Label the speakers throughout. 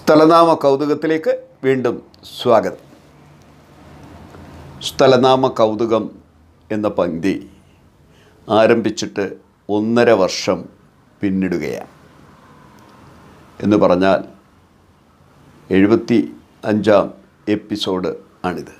Speaker 1: സ്ഥലനാമ കൗതുകത്തിലേക്ക് വീണ്ടും സ്വാഗതം സ്ഥലനാമ കൗതുകം എന്ന പങ്ക്തി ആരംഭിച്ചിട്ട് ഒന്നര വർഷം പിന്നിടുകയാണ് എന്ന് പറഞ്ഞാൽ എഴുപത്തി അഞ്ചാം എപ്പിസോഡ് ആണിത്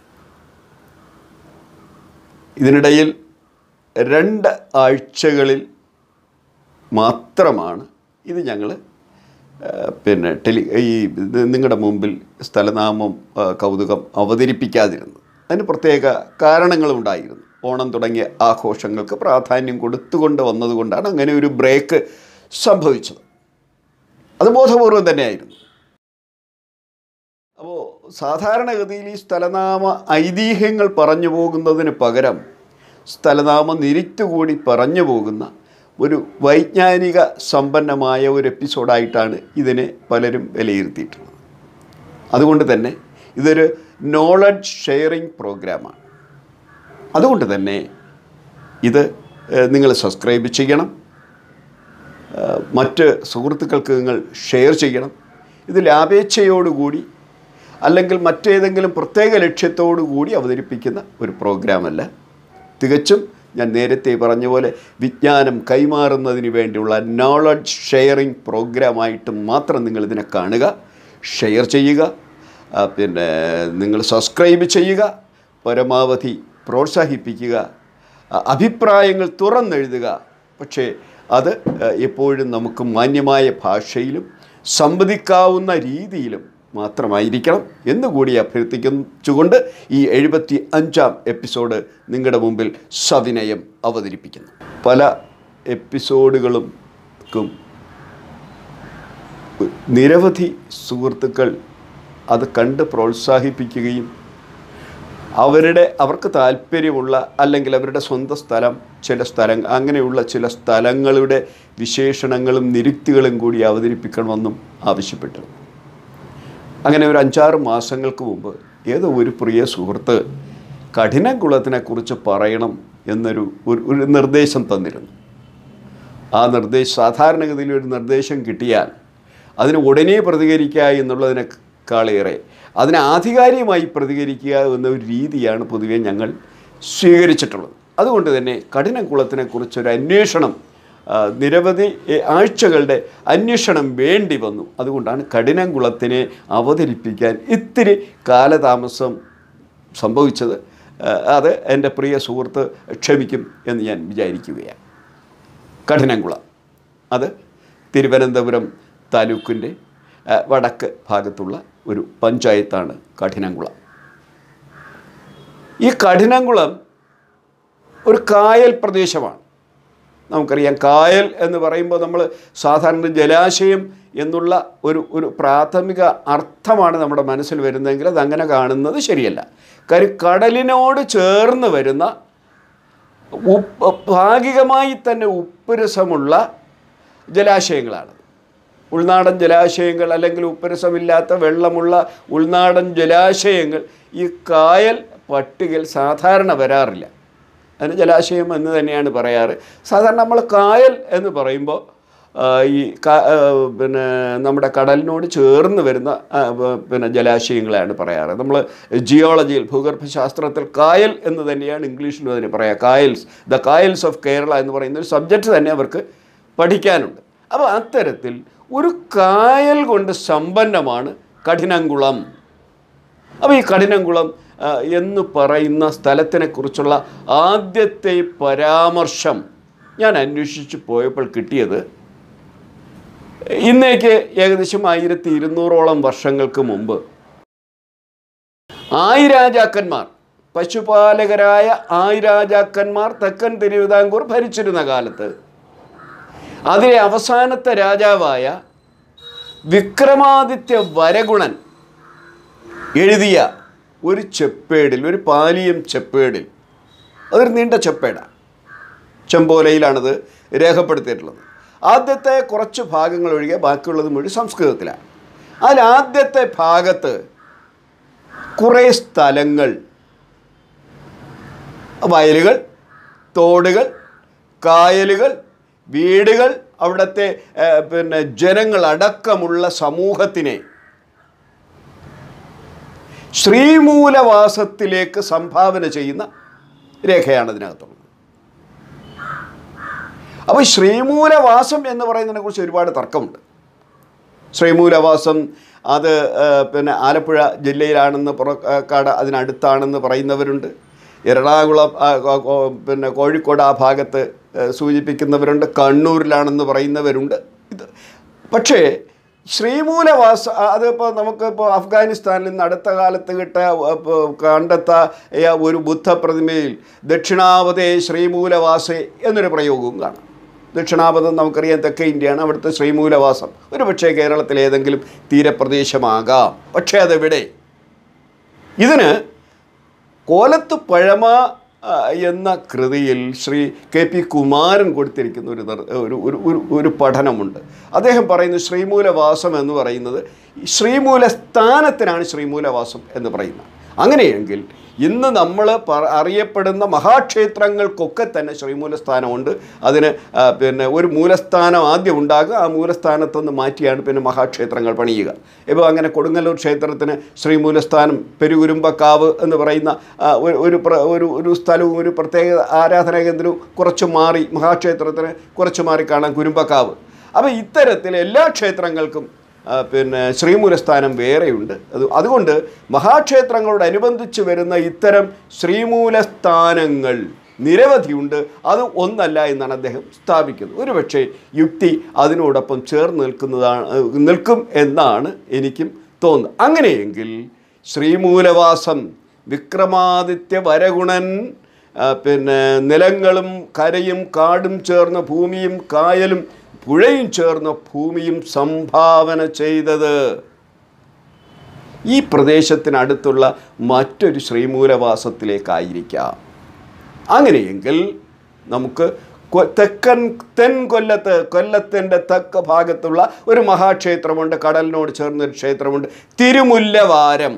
Speaker 1: ഇതിനിടയിൽ രണ്ട് ആഴ്ചകളിൽ മാത്രമാണ് ഇത് ഞങ്ങൾ പിന്നെ ടെലി ഈ ഇത് നിങ്ങളുടെ മുമ്പിൽ സ്ഥലനാമം ആ, കൗതുകം അവതരിപ്പിക്കാതിരുന്നത് അതിന് പ്രത്യേക കാരണങ്ങളുണ്ടായിരുന്നു ഓണം തുടങ്ങിയ ആഘോഷങ്ങൾക്ക് പ്രാധാന്യം കൊടുത്തുകൊണ്ട് വന്നതുകൊണ്ടാണ് അങ്ങനെ ഒരു ബ്രേക്ക് സംഭവിച്ചത് അത് ബോധപൂർവം തന്നെയായിരുന്നു അപ്പോൾ സാധാരണഗതിയിൽ ഈ സ്ഥലനാമ ഐതിഹ്യങ്ങൾ പറഞ്ഞു പോകുന്നതിന് പകരം സ്ഥലനാമ നിരിത്തുകൂടി പറഞ്ഞു പോകുന്ന ഒരു വൈജ്ഞാനിക സമ്പന്നമായ ഒരു എപ്പിസോഡായിട്ടാണ് ഇതിനെ പലരും വിലയിരുത്തിയിട്ടുള്ളത് അതുകൊണ്ട് തന്നെ ഇതൊരു നോളജ് ഷെയറിംഗ് പ്രോഗ്രാമാണ് അതുകൊണ്ട് തന്നെ ഇത് നിങ്ങൾ സബ്സ്ക്രൈബ് ചെയ്യണം ഏഹ് മറ്റ് സുഹൃത്തുക്കൾക്ക് നിങ്ങൾ ഷെയർ ചെയ്യണം ഇത് ലാഭേച്ഛയോടുകൂടി അല്ലെങ്കിൽ മറ്റേതെങ്കിലും പ്രത്യേക ലക്ഷ്യത്തോടു കൂടി അവതരിപ്പിക്കുന്ന ഒരു പ്രോഗ്രാമല്ല തികച്ചും ഞാൻ നേരത്തെ പറഞ്ഞ പോലെ വിജ്ഞാനം കൈമാറുന്നതിന് വേണ്ടിയുള്ള നോളജ് ഷെയറിംഗ് പ്രോഗ്രാമായിട്ട് മാത്രം നിങ്ങൾ ഇതിനെ കാണുക ഷെയർ ചെയ്യുക ആ, പിന്നെ നിങ്ങൾ സബ്സ്ക്രൈബ് ചെയ്യുക പരമാവധി പ്രോത്സാഹിപ്പിക്കുക അ- അഭിപ്രായങ്ങൾ തുറന്നെഴുതുക പക്ഷേ അത് അഹ്, എപ്പോഴും നമുക്ക് മാന്യമായ ഭാഷയിലും സംവദിക്കാവുന്ന രീതിയിലും മാത്രമായിരിക്കണം എന്നുകൂടി അഭ്യർത്ഥിച്ചുകൊണ്ട് ഈ എഴുപത്തി അഞ്ചാം എപ്പിസോഡ് നിങ്ങളുടെ മുമ്പിൽ സവിനയം അവതരിപ്പിക്കുന്നു പല എപ്പിസോഡുകളും നിരവധി സുഹൃത്തുക്കൾ അത് കണ്ട് പ്രോത്സാഹിപ്പിക്കുകയും അവരുടെ അവർക്ക് താല്പര്യമുള്ള അല്ലെങ്കിൽ അവരുടെ സ്വന്തം സ്ഥലം ചില സ്ഥലം അങ്ങനെയുള്ള ചില സ്ഥലങ്ങളുടെ വിശേഷണങ്ങളും നിരുക്തികളും കൂടി അവതരിപ്പിക്കണമെന്നും ആവശ്യപ്പെട്ടു അങ്ങനെ ഒരു അഞ്ചാറ് മാസങ്ങൾക്ക് മുമ്പ് ഏതോ ഒരു പ്രിയ സുഹൃത്ത് കഠിനകുളത്തിനെക്കുറിച്ച് പറയണം എന്നൊരു ഒരു ഒരു നിർദ്ദേശം തന്നിരുന്നു ആ നിർദ്ദേശം സാധാരണഗതിയിൽ ഒരു നിർദ്ദേശം കിട്ടിയാൽ അതിന് ഉടനെ പ്രതികരിക്കുക എന്നുള്ളതിനേക്കാളേറെ അതിന് ആധികാരികമായി പ്രതികരിക്കുക എന്ന ഒരു രീതിയാണ് പൊതുവെ ഞങ്ങൾ സ്വീകരിച്ചിട്ടുള്ളത് അതുകൊണ്ട് തന്നെ കഠിനകുളത്തിനെക്കുറിച്ചൊരു അന്വേഷണം ആ, നിരവധി എ, ആഴ്ചകളുടെ അന്വേഷണം വേണ്ടി വന്നു അതുകൊണ്ടാണ് കഠിനംകുളത്തിനെ അവതരിപ്പിക്കാൻ ഇത്തിരി കാലതാമസം സംഭവിച്ചത് ആ, അത് എൻ്റെ പ്രിയ സുഹൃത്ത് ക്ഷമിക്കും എന്ന് ഞാൻ വിചാരിക്കുകയാണ് കഠിനംകുളം അത് തിരുവനന്തപുരം താലൂക്കിൻ്റെ ആ, വടക്ക് ഭാഗത്തുള്ള ഒരു പഞ്ചായത്താണ് കഠിനംകുളം ഈ കഠിനംകുളം ഒരു കായൽ പ്രദേശമാണ് നമുക്കറിയാം കായൽ എന്ന് പറയുമ്പോൾ നമ്മൾ സാധാരണ ജലാശയം എന്നുള്ള ഒരു ഒരു പ്രാഥമിക അർത്ഥമാണ് നമ്മുടെ മനസ്സിൽ വരുന്നതെങ്കിൽ അതങ്ങനെ കാണുന്നത് ശരിയല്ല കാര്യം കടലിനോട് ചേർന്ന് വരുന്ന ഉപ്പ് ഭാഗികമായി തന്നെ ഉപ്പുരസമുള്ള ജലാശയങ്ങളാണ് ഉൾനാടൻ ജലാശയങ്ങൾ അല്ലെങ്കിൽ ഉപ്പുരസമില്ലാത്ത വെള്ളമുള്ള ഉൾനാടൻ ജലാശയങ്ങൾ ഈ കായൽ പട്ടികയിൽ സാധാരണ വരാറില്ല അതിന് ജലാശയം എന്ന് തന്നെയാണ് പറയാറ് സാധാരണ നമ്മൾ കായൽ എന്ന് പറയുമ്പോൾ ആ, ഈ കാ- ആ, പിന്നെ നമ്മുടെ കടലിനോട് ചേർന്ന് വരുന്ന ആ, പ- പിന്നെ ജലാശയങ്ങളാണ് പറയാറ് നമ്മൾ ജിയോളജിയിൽ ഭൂഗർഭശാസ്ത്രത്തിൽ കായൽ എന്ന് തന്നെയാണ് ഇംഗ്ലീഷിലും അതിന് പറയുക കായൽസ് ദ കായൽസ് ഓഫ് കേരള എന്ന് പറയുന്ന ഒരു സബ്ജക്റ്റ് തന്നെ അവർക്ക് പഠിക്കാനുണ്ട് അപ്പോൾ അത്തരത്തിൽ ഒരു കായൽ കൊണ്ട് സമ്പന്നമാണ് കഠിനംകുളം അപ്പോൾ ഈ കഠിനംകുളം ആ, എന്ന് പറയുന്ന സ്ഥലത്തിനെക്കുറിച്ചുള്ള ആദ്യത്തെ പരാമർശം ഞാൻ അന്വേഷിച്ച് പോയപ്പോൾ കിട്ടിയത് ഇന്നേക്ക് ഏകദേശം ആയിരത്തി ഇരുന്നൂറോളം വർഷങ്ങൾക്ക് മുമ്പ് ആയിരാജാക്കന്മാർ പശുപാലകരായ ആയിരാജാക്കന്മാർ തെക്കൻ തിരുവിതാംകൂർ ഭരിച്ചിരുന്ന കാലത്ത് അതിലെ അവസാനത്തെ രാജാവായ വിക്രമാദിത്യ വരഗുണൻ എഴുതിയ ഒരു ചെപ്പേടിൽ ഒരു പാലിയം ചെപ്പേടിൽ അതൊരു നീണ്ട ചെപ്പേടാണ് ചെമ്പോലയിലാണത് രേഖപ്പെടുത്തിയിട്ടുള്ളത് ആദ്യത്തെ കുറച്ച് ഭാഗങ്ങൾ ഒഴികെ ബാക്കിയുള്ളത് മുഴുവൻ സംസ്കൃതത്തിലാണ് അതിൽ ആദ്യത്തെ ഭാഗത്ത് കുറേ സ്ഥലങ്ങൾ വയലുകൾ തോടുകൾ കായലുകൾ വീടുകൾ അവിടുത്തെ ഏഹ്, പിന്നെ ജനങ്ങളടക്കമുള്ള സമൂഹത്തിനെ ശ്രീമൂലവാസത്തിലേക്ക് സംഭാവന ചെയ്യുന്ന രേഖയാണ് ഇതിനകത്തുള്ളത് അപ്പോൾ ശ്രീമൂലവാസം എന്ന് പറയുന്നതിനെ കുറിച്ച് ഒരുപാട് തർക്കമുണ്ട് ശ്രീമൂലവാസം അത് ആ, പിന്നെ ആലപ്പുഴ ജില്ലയിലാണെന്ന് പുറക്കാട് അതിനടുത്താണെന്ന് പറയുന്നവരുണ്ട് എറണാകുളം ആ, കോ- കോ- പിന്നെ കോഴിക്കോട് ആ ഭാഗത്ത് ആ, സൂചിപ്പിക്കുന്നവരുണ്ട് കണ്ണൂരിലാണെന്ന് പറയുന്നവരുണ്ട് ഇത് പക്ഷേ ശ്രീമൂലവാസ അതിപ്പോൾ നമുക്കിപ്പോൾ അഫ്ഗാനിസ്ഥാനിൽ നിന്ന് അടുത്ത കാലത്ത് കിട്ട ഇപ്പോൾ കണ്ടെത്തിയ ഒരു ബുദ്ധപ്രതിമയിൽ ദക്ഷിണാവതേ ശ്രീമൂലവാസേ എന്നൊരു പ്രയോഗവും കാണാം ദക്ഷിണാപഥം നമുക്കറിയാം തെക്കേ ഇന്ത്യയാണ് അവിടുത്തെ ശ്രീമൂലവാസം ഒരു പക്ഷേ കേരളത്തിലെ ഏതെങ്കിലും തീരപ്രദേശമാകാം പക്ഷേ അതെവിടെ ഇതിന് കോലത്ത് പഴമ ആ, എന്ന കൃതിയിൽ ശ്രീ കെ പി കുമാരൻ കൊടുത്തിരിക്കുന്ന ഒരു നിർ- ഒരു ഒരു ഒരു ഒരു പഠനമുണ്ട് അദ്ദേഹം പറയുന്നത് ശ്രീമൂലവാസം എന്ന് പറയുന്നത് ശ്രീമൂല സ്ഥാനത്തിനാണ് ശ്രീമൂലവാസം എന്ന് പറയുന്നത് അങ്ങനെയെങ്കിൽ ഇന്ന് നമ്മൾ പറ അറിയപ്പെടുന്ന മഹാക്ഷേത്രങ്ങൾക്കൊക്കെ തന്നെ ശ്രീമൂലസ്ഥാനമുണ്ട് അതിന് ആ, പിന്നെ ഒരു മൂലസ്ഥാനം ആദ്യം ഉണ്ടാകുക ആ മൂലസ്ഥാനത്തുനിന്ന് മാറ്റിയാണ് പിന്നെ മഹാക്ഷേത്രങ്ങൾ പണിയുക ഇപ്പോൾ അങ്ങനെ കൊടുങ്ങല്ലൂർ ക്ഷേത്രത്തിന് ശ്രീമൂലസ്ഥാനം പെരുകുരുമ്പക്കാവ് എന്ന് പറയുന്ന ആ, ഒരു ഒരു പ്ര- ഒരു ഒരു സ്ഥലവും ഒരു പ്രത്യേക ആരാധനാ കേന്ദ്രവും കുറച്ച് മാറി മഹാക്ഷേത്രത്തിന് കുറച്ച് മാറി കാണാം കുരുമ്പക്കാവ് അപ്പോൾ ഇത്തരത്തിൽ എല്ലാ ക്ഷേത്രങ്ങൾക്കും ആ, പിന്നെ ശ്രീമൂലസ്ഥാനം വേറെയുണ്ട് അത് അതുകൊണ്ട് മഹാക്ഷേത്രങ്ങളോടനുബന്ധിച്ച് വരുന്ന ഇത്തരം ശ്രീമൂലസ്ഥാനങ്ങൾ നിരവധിയുണ്ട് അത് ഒന്നല്ല എന്നാണ് അദ്ദേഹം സ്ഥാപിക്കുന്നത് ഒരുപക്ഷെ യുക്തി അതിനോടൊപ്പം ചേർന്ന് നിൽക്കുന്നതാണ് ഏഹ്, നിൽക്കും എന്നാണ് എനിക്കും തോന്നുന്നത് അങ്ങനെയെങ്കിൽ ശ്രീമൂലവാസം വിക്രമാദിത്യ വരഗുണൻ ആ, പിന്നെ നിലങ്ങളും കരയും കാടും ചേർന്ന ഭൂമിയും കായലും പുഴയും ചേർന്ന ഭൂമിയും സംഭാവന ചെയ്തത് ഈ പ്രദേശത്തിനടുത്തുള്ള മറ്റൊരു ശ്രീമൂലവാസത്തിലേക്കായിരിക്കാം അങ്ങനെയെങ്കിൽ നമുക്ക് കൊ- തെക്കൻ തെൻ കൊല്ലത്ത് കൊല്ലത്തിൻ്റെ തെക്ക് ഭാഗത്തുള്ള ഒരു മഹാക്ഷേത്രമുണ്ട് കടലിനോട് ചേർന്നൊരു ക്ഷേത്രമുണ്ട് തിരുമുല്ലവാരം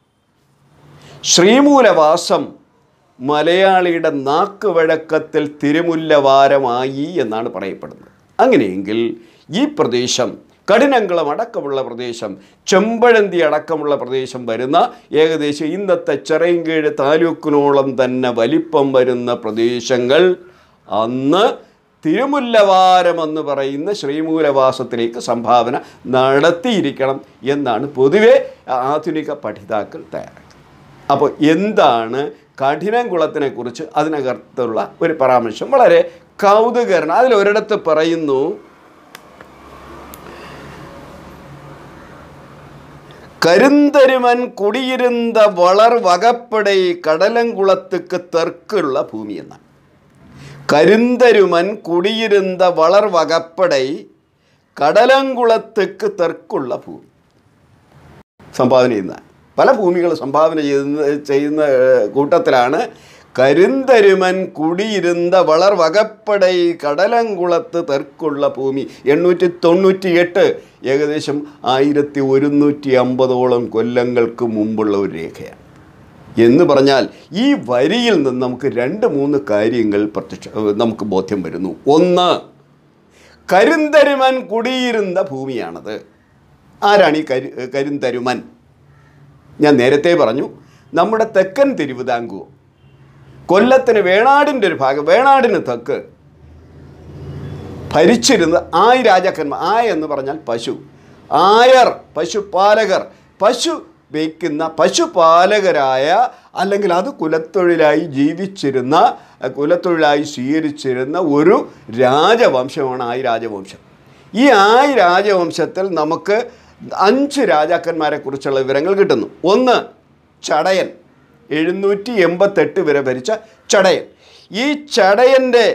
Speaker 1: ശ്രീമൂലവാസം മലയാളിയുടെ നാക്ക് വഴക്കത്തിൽ തിരുമുല്ലവാരമായി എന്നാണ് പറയപ്പെടുന്നത് അങ്ങനെയെങ്കിൽ ഈ പ്രദേശം കഠിനംകുളം അടക്കമുള്ള പ്രദേശം ചെമ്പഴന്തി അടക്കമുള്ള പ്രദേശം വരുന്ന ഏകദേശം ഇന്നത്തെ ചെറയൻകീഴ് താലൂക്കിനോളം തന്നെ വലിപ്പം വരുന്ന പ്രദേശങ്ങൾ അന്ന് തിരുമുല്ലവാരം എന്ന് പറയുന്ന ശ്രീമൂലവാസത്തിലേക്ക് സംഭാവന നടത്തിയിരിക്കണം എന്നാണ് പൊതുവെ ആധുനിക പഠിതാക്കൾ തയ്യാറാക്കുന്നത് അപ്പോൾ എന്താണ് കഠിനംകുളത്തിനെ കുറിച്ച് അതിനകത്തുള്ള ഒരു പരാമർശം വളരെ കൗതുകരണം അതിലൊരിടത്ത് പറയുന്നു കരുന്തരുമൻ കുടിയിരുന്ന വളർ വകപ്പടൈ കടലംകുളത്തുക്ക് തെർക്കുള്ള ഭൂമി എന്നാണ് കരുന്തരുമൻ കുടിയിരുന്ന വളർ വകപ്പടൈ കടലംകുളത്തുക്ക് തെർക്കുള്ള ഭൂമി സംഭാവന ചെയ്യുന്ന പല ഭൂമികൾ സംഭാവന ചെയ്യുന്ന ചെയ്യുന്ന ഏഹ്, കൂട്ടത്തിലാണ് കരുന്തരുമൻ കുടിയിരുന്ന വളർ വകപ്പടൈ കടലംകുളത്ത് തെർക്കുള്ള ഭൂമി എണ്ണൂറ്റി തൊണ്ണൂറ്റി എട്ട് ഏകദേശം ആയിരത്തി ഒരുന്നൂറ്റി അമ്പതോളം കൊല്ലങ്ങൾക്ക് മുമ്പുള്ള ഒരു രേഖയാണ് എന്ന് പറഞ്ഞാൽ ഈ വരിയിൽ നിന്ന് നമുക്ക് രണ്ട് മൂന്ന് കാര്യങ്ങൾ പ്രത്യക്ഷ നമുക്ക് ബോധ്യം വരുന്നു ഒന്ന് കരുന്തരുമൻ കുടിയിരുന്ന ഭൂമിയാണത് ആരാണ് ഈ കരു കരിന്തരുമൻ ഞാൻ നേരത്തെ പറഞ്ഞു നമ്മുടെ തെക്കൻ തിരുവിതാംകൂർ കൊല്ലത്തിന് വേണാടിൻ്റെ ഒരു ഭാഗം വേണാടിന് തെക്ക് ഭരിച്ചിരുന്ന ആയി രാജാക്കന്മാർ ആയ എന്ന് പറഞ്ഞാൽ പശു ആയർ പശുപാലകർ പശു വയ്ക്കുന്ന പശുപാലകരായ അല്ലെങ്കിൽ അത് കുലത്തൊഴിലായി ജീവിച്ചിരുന്ന കുലത്തൊഴിലായി സ്വീകരിച്ചിരുന്ന ഒരു രാജവംശമാണ് ആയി രാജവംശം ഈ ആയി രാജവംശത്തിൽ നമുക്ക് അഞ്ച് രാജാക്കന്മാരെ കുറിച്ചുള്ള വിവരങ്ങൾ കിട്ടുന്നു ഒന്ന് ചടയൻ എഴുന്നൂറ്റി എൺപത്തെട്ട് വരെ ഭരിച്ച ചടയൻ ഈ ചടയൻ്റെ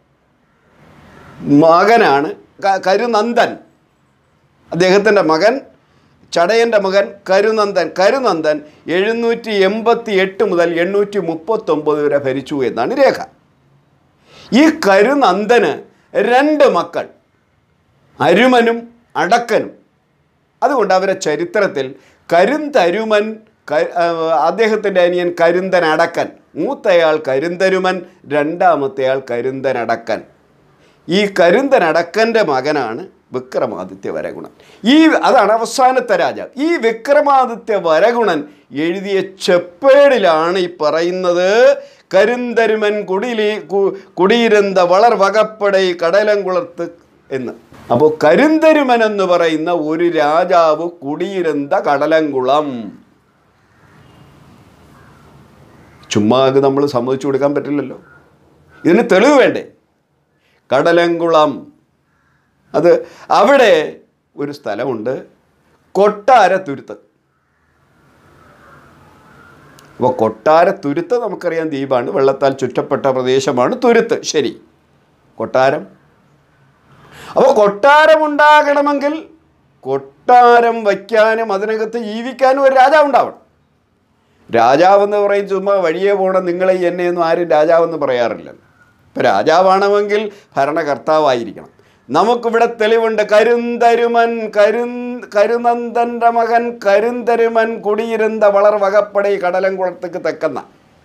Speaker 1: മകനാണ് ക- കരുനന്ദൻ അദ്ദേഹത്തിൻ്റെ മകൻ ചടയൻ്റെ മകൻ കരുനന്ദൻ കരുനന്ദൻ എഴുന്നൂറ്റി എൺപത്തി എട്ട് മുതൽ എണ്ണൂറ്റി മുപ്പത്തൊമ്പത് വരെ ഭരിച്ചു എന്നാണ് രേഖ ഈ കരുനന്ദന് രണ്ട് മക്കൾ അരുമനും അടക്കനും അതുകൊണ്ട് അവരെ ചരിത്രത്തിൽ കരുന്തരുമൻ ക- ആ, അദ്ദേഹത്തിൻ്റെ അനിയൻ കരുന്തൻ അടക്കൻ മൂത്തയാൾ കരുന്തരുമൻ രണ്ടാമത്തെയാൾ കരുന്തൻ അടക്കൻ ഈ കരുന്തൻ അടക്കൻ്റെ മകനാണ് വിക്രമാദിത്യ വരഗുണൻ ഈ അതാണ് അവസാനത്തെ രാജാവ് ഈ വിക്രമാദിത്യ വരഗുണൻ എഴുതിയ ചെപ്പേടിലാണ് ഈ പറയുന്നത് കരുന്തരുമൻ കുടിലി കു- കുടിയിരുന്ന വളർ വകപ്പടൈ കടലംകുളത്ത് എന്ന് അപ്പോൾ കരുന്തരുമൻ എന്ന് പറയുന്ന ഒരു രാജാവ് കുടിയിരുന്ന കടലംകുളം ചുമ്മാ അത് നമ്മൾ സമ്മതിച്ചു കൊടുക്കാൻ പറ്റില്ലല്ലോ ഇതിന് തെളിവ് വേണ്ടേ കടലംകുളം അത് അവിടെ ഒരു സ്ഥലമുണ്ട് കൊട്ടാര തുരുത്ത് അപ്പോൾ കൊട്ടാര തുരുത്ത് നമുക്കറിയാം ദ്വീപാണ് വെള്ളത്താൽ ചുറ്റപ്പെട്ട പ്രദേശമാണ് തുരുത്ത് ശരി കൊട്ടാരം അപ്പോൾ കൊട്ടാരം ഉണ്ടാകണമെങ്കിൽ കൊട്ടാരം വയ്ക്കാനും അതിനകത്ത് ജീവിക്കാനും ഒരു രാജാവ് ഉണ്ടാവണം രാജാവെന്ന് പറയും ചുമ്മാ വഴിയെ പോകണം നിങ്ങളെ എന്നെയൊന്നും ആരും രാജാവെന്ന് പറയാറില്ലല്ലോ ഇപ്പം രാജാവാണെങ്കിൽ ഭരണകർത്താവായിരിക്കണം നമുക്കിവിടെ തെളിവുണ്ട് കരുന്തരുമൻ കരു കരുനന്ദൻ്റെ മകൻ കരുന്തരുമൻ കുടിയിരുന്ന വളർ വകപ്പടൈ കടലംകുളത്തേക്ക് തെക്കുന്ന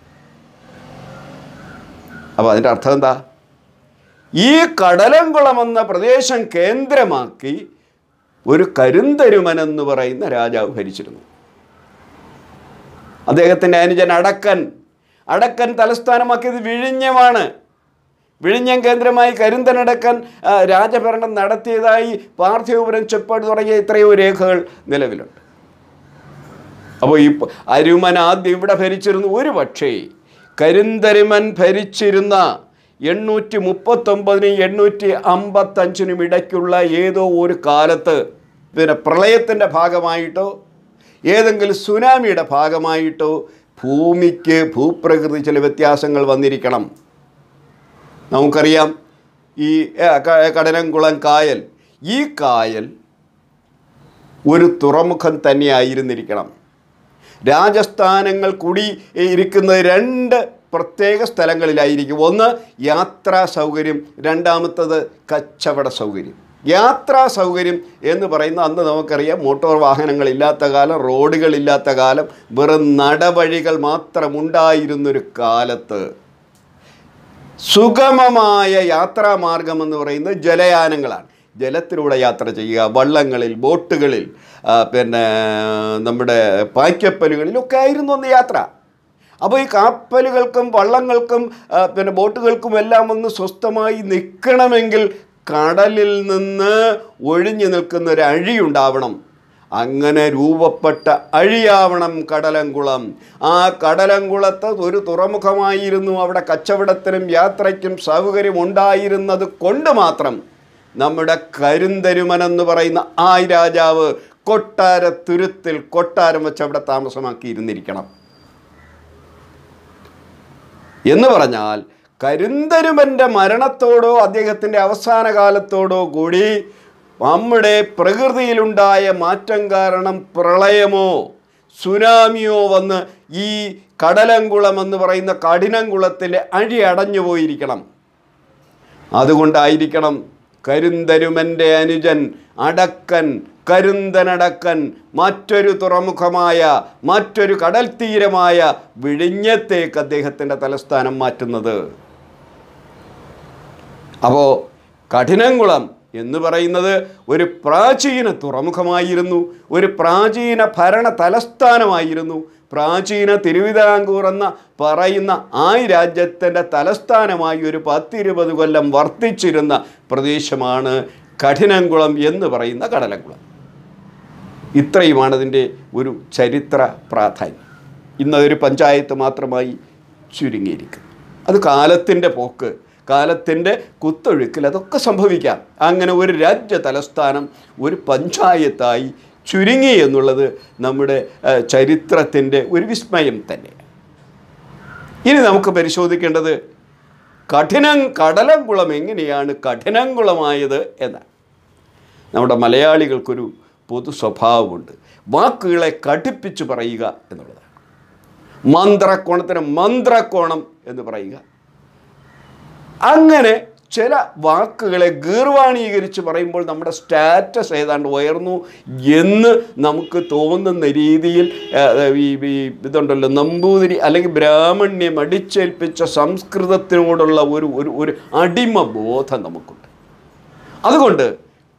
Speaker 1: അപ്പോൾ അതിൻ്റെ അർത്ഥം എന്താ ഈ കടലംകുളം എന്ന പ്രദേശം കേന്ദ്രമാക്കി ഒരു കരുന്തരുമൻ എന്ന് പറയുന്ന രാജാവ് ഭരിച്ചിരുന്നു അദ്ദേഹത്തിൻ്റെ അനുജൻ അടക്കൻ അടക്കൻ തലസ്ഥാനമാക്കിയത് വിഴിഞ്ഞമാണ് വിഴിഞ്ഞം കേന്ദ്രമായി കരിന്തനടക്കൻ ആ, രാജഭരണം നടത്തിയതായി പാർത്ഥിവപുരം ചെപ്പാട് തുടങ്ങിയ എത്രയോ രേഖകൾ നിലവിലുണ്ട് അപ്പോൾ ഈ പ- അരുമൻ ആദ്യം ഇവിടെ ഭരിച്ചിരുന്നു ഒരു പക്ഷേ കരിന്തരുമൻ ഭരിച്ചിരുന്ന എണ്ണൂറ്റി മുപ്പത്തൊമ്പതിനും എണ്ണൂറ്റി അമ്പത്തഞ്ചിനും ഇടയ്ക്കുള്ള ഏതോ ഒരു കാലത്ത് പിന്നെ പ്രളയത്തിൻ്റെ ഭാഗമായിട്ടോ ഏതെങ്കിലും സുനാമിയുടെ ഭാഗമായിട്ടോ ഭൂമിക്ക് ഭൂപ്രകൃതി ചില വ്യത്യാസങ്ങൾ വന്നിരിക്കണം നമുക്കറിയാം ഈ ഏ, ക- കടലംകുളം കായൽ ഈ കായൽ ഒരു തുറമുഖം തന്നെയായിരുന്നിരിക്കണം രാജസ്ഥാനങ്ങൾ കൂടി ഇരിക്കുന്നത് രണ്ട് പ്രത്യേക സ്ഥലങ്ങളിലായിരിക്കും ഒന്ന് യാത്രാ സൗകര്യം രണ്ടാമത്തത് കച്ചവട സൗകര്യം യാത്രാ സൗകര്യം എന്ന് പറയുന്ന അന്ന് നമുക്കറിയാം മോട്ടോർ വാഹനങ്ങളില്ലാത്ത കാലം റോഡുകളില്ലാത്ത കാലം വെറും നടവഴികൾ മാത്രമുണ്ടായിരുന്നൊരു കാലത്ത് സുഗമമായ യാത്രാമാർഗം എന്ന് പറയുന്നത് ജലയാനങ്ങളാണ് ജലത്തിലൂടെ യാത്ര ചെയ്യുക വള്ളങ്ങളിൽ ബോട്ടുകളിൽ ആ, പിന്നെ നമ്മുടെ പായ്ക്കപ്പലുകളിലൊക്കെ ആയിരുന്നു അന്ന് യാത്ര അപ്പോൾ ഈ കപ്പലുകൾക്കും വള്ളങ്ങൾക്കും ആ, പിന്നെ ബോട്ടുകൾക്കും എല്ലാം ഒന്ന് സ്വസ്ഥമായി നിൽക്കണമെങ്കിൽ കടലിൽ നിന്ന് ഒഴിഞ്ഞു നിൽക്കുന്ന ഒരു അഴിയുണ്ടാവണം അങ്ങനെ രൂപപ്പെട്ട അഴിയാവണം കടലംകുളം ആ കടലംകുളത്ത് ഒരു തുറമുഖമായിരുന്നു അവിടെ കച്ചവടത്തിനും യാത്രയ്ക്കും സൗകര്യം ഉണ്ടായിരുന്നത് കൊണ്ട് മാത്രം നമ്മുടെ കരിന്തരുമൻ എന്ന് പറയുന്ന ആ രാജാവ് കൊട്ടാര തുരുത്തിൽ കൊട്ടാരം വെച്ച് അവിടെ താമസമാക്കിയിരുന്നിരിക്കണം എന്ന് പറഞ്ഞാൽ കരിന്തരുമൻ്റെ മരണത്തോടോ അദ്ദേഹത്തിൻ്റെ അവസാന കാലത്തോടോ കൂടി നമ്മുടെ പ്രകൃതിയിലുണ്ടായ മാറ്റം കാരണം പ്രളയമോ സുനാമിയോ വന്ന് ഈ കടലംകുളം എന്ന് പറയുന്ന കഠിനംകുളത്തിലെ അഴി അടഞ്ഞു പോയിരിക്കണം അതുകൊണ്ടായിരിക്കണം കരുന്തരുമൻ്റെ അനുജൻ അടക്കൻ കരുന്തനടക്കൻ മറ്റൊരു തുറമുഖമായ മറ്റൊരു കടൽ തീരമായ വിഴിഞ്ഞത്തേക്ക് അദ്ദേഹത്തിൻ്റെ തലസ്ഥാനം മാറ്റുന്നത് അപ്പോൾ കഠിനംകുളം എന്ന് പറയുന്നത് ഒരു പ്രാചീന തുറമുഖമായിരുന്നു ഒരു പ്രാചീന ഭരണ തലസ്ഥാനമായിരുന്നു പ്രാചീന തിരുവിതാംകൂർ എന്ന പറയുന്ന ആ രാജ്യത്തിൻ്റെ തലസ്ഥാനമായി ഒരു പത്തിരുപത് കൊല്ലം വർത്തിച്ചിരുന്ന പ്രദേശമാണ് കഠിനംകുളം എന്ന് പറയുന്ന കടലംകുളം ഇത്രയുമാണ് അതിൻ്റെ ഒരു ചരിത്ര പ്രാധാന്യം ഇന്നതൊരു പഞ്ചായത്ത് മാത്രമായി ചുരുങ്ങിയിരിക്കുന്നു അത് കാലത്തിൻ്റെ പോക്ക് കാലത്തിൻ്റെ കുത്തൊഴുക്കിൽ അതൊക്കെ സംഭവിക്കാം അങ്ങനെ ഒരു രാജ്യ തലസ്ഥാനം ഒരു പഞ്ചായത്തായി ചുരുങ്ങി എന്നുള്ളത് നമ്മുടെ ഏഹ്, ചരിത്രത്തിൻ്റെ ഒരു വിസ്മയം തന്നെ ഇനി നമുക്ക് പരിശോധിക്കേണ്ടത് കഠിനം കടലംകുളം എങ്ങനെയാണ് കഠിനംകുളമായത് എന്നാണ് നമ്മുടെ മലയാളികൾക്കൊരു പൊതു സ്വഭാവമുണ്ട് വാക്കുകളെ കടുപ്പിച്ച് പറയുക എന്നുള്ളതാണ് മന്ത്രക്കോണത്തിന് മന്ത്രക്കോണം എന്ന് പറയുക അങ്ങനെ ചില വാക്കുകളെ ഗീർവാണീകരിച്ച് പറയുമ്പോൾ നമ്മുടെ സ്റ്റാറ്റസ് ഏതാണ്ട് ഉയർന്നു എന്ന് നമുക്ക് തോന്നുന്ന രീതിയിൽ ആ, ഈ ഈ ഇതുണ്ടല്ലോ നമ്പൂതിരി അല്ലെങ്കിൽ ബ്രാഹ്മണ്യം അടിച്ചേൽപ്പിച്ച സംസ്കൃതത്തിനോടുള്ള ഒരു ഒരു ഒരു അടിമ ബോധം നമുക്കുണ്ട് അതുകൊണ്ട്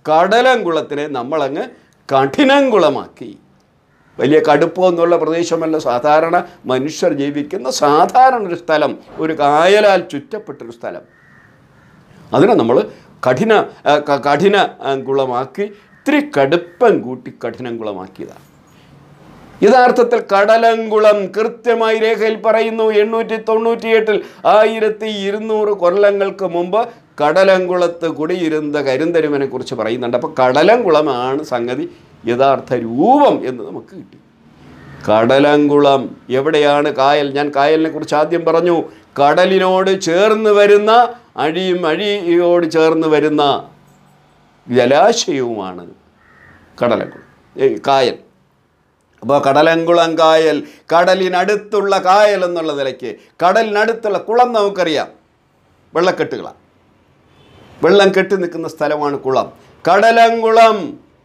Speaker 1: കടലംകുളത്തിനെ നമ്മളങ്ങ് കഠിനംകുളമാക്കി വലിയ കടുപ്പമൊന്നുള്ള പ്രദേശമല്ല സാധാരണ മനുഷ്യർ ജീവിക്കുന്ന സാധാരണ ഒരു സ്ഥലം ഒരു കായലാൽ ചുറ്റപ്പെട്ടൊരു സ്ഥലം അതിനെ നമ്മൾ കഠിന ആ, ക- കഠിന ആ, കുളമാക്കി ഇത്തിരി കടുപ്പം കൂട്ടി കഠിനം കുളമാക്കിയതാണ് യഥാർത്ഥത്തിൽ കടലങ്കുളം കൃത്യമായി രേഖയിൽ പറയുന്നു എണ്ണൂറ്റി തൊണ്ണൂറ്റിയെട്ടിൽ ആയിരത്തി ഇരുന്നൂറ് കൊല്ലങ്ങൾക്ക് മുമ്പ് കടലങ്കുളത്ത് കുടിയിരുന്ന കരിന്തരുമനെ കുറിച്ച് പറയുന്നുണ്ട് അപ്പോൾ കടലങ്കുളമാണ് സംഗതി യഥാർത്ഥ രൂപം എന്ന് നമുക്ക് കിട്ടി കടലങ്കുളം എവിടെയാണ് കായൽ ഞാൻ കായലിനെ കുറിച്ച് ആദ്യം പറഞ്ഞു കടലിനോട് ചേർന്ന് വരുന്ന അഴിയും അഴിയോട് ചേർന്ന് വരുന്ന ജലാശയവുമാണ് കടലങ്കുളം ഏ, കായൽ അപ്പോൾ കടലങ്കുളം കായൽ കടലിനടുത്തുള്ള കായൽ എന്നുള്ള നിലയ്ക്ക് കടലിനടുത്തുള്ള കുളം നമുക്കറിയാം വെള്ളക്കെട്ടുകളാണ് വെള്ളം കെട്ടി നിൽക്കുന്ന സ്ഥലമാണ് കുളം കടലങ്കുളം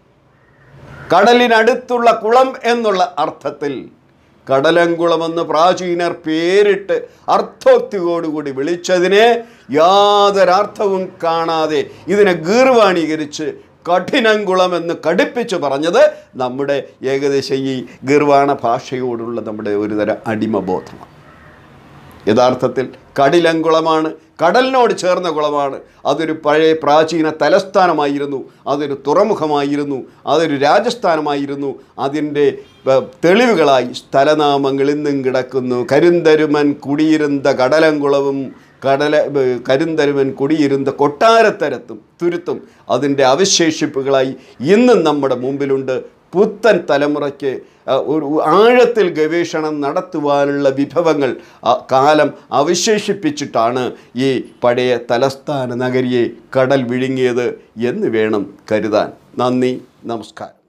Speaker 1: കടലിനടുത്തുള്ള കുളം എന്നുള്ള അർത്ഥത്തിൽ കടലങ്കുളമെന്ന് പ്രാചീനർ പേരിട്ട് അർത്ഥോക്തിയോടുകൂടി വിളിച്ചതിനെ യാതൊരർത്ഥവും കാണാതെ ഇതിനെ ഗീർവാണീകരിച്ച് കഠിനംകുളം എന്ന് കടുപ്പിച്ച് പറഞ്ഞത് നമ്മുടെ ഏകദേശം ഈ ഗീർവാണ ഭാഷയോടുള്ള നമ്മുടെ ഒരുതരം അടിമബോധമാണ് യഥാർത്ഥത്തിൽ കടിലങ്കുളമാണ് കടലിനോട് ചേർന്ന കുളമാണ് അതൊരു പഴയ പ്രാചീന തലസ്ഥാനമായിരുന്നു അതൊരു തുറമുഖമായിരുന്നു അതൊരു രാജസ്ഥാനമായിരുന്നു അതിൻ്റെ ഏർ, തെളിവുകളായി സ്ഥലനാമങ്ങൾ ഇന്നും കിടക്കുന്നു കരുന്തരുമൻ കുടിയിരുന്ന കടലങ്കുളവും കടല ഏർ, കരുന്തരുമൻ കുടിയിരുന്ന കൊട്ടാരത്തരത്തും തുരുത്തും അതിൻ്റെ അവശേഷിപ്പുകളായി ഇന്നും നമ്മുടെ മുമ്പിലുണ്ട് പുത്തൻ തലമുറയ്ക്ക് ആ, ഒരു ആഴത്തിൽ ഗവേഷണം നടത്തുവാനുള്ള വിഭവങ്ങൾ ആ കാലം അവശേഷിപ്പിച്ചിട്ടാണ് ഈ പഴയ തലസ്ഥാന നഗരിയെ കടൽ വിഴുങ്ങിയത് എന്ന് വേണം കരുതാൻ നന്ദി നമസ്കാരം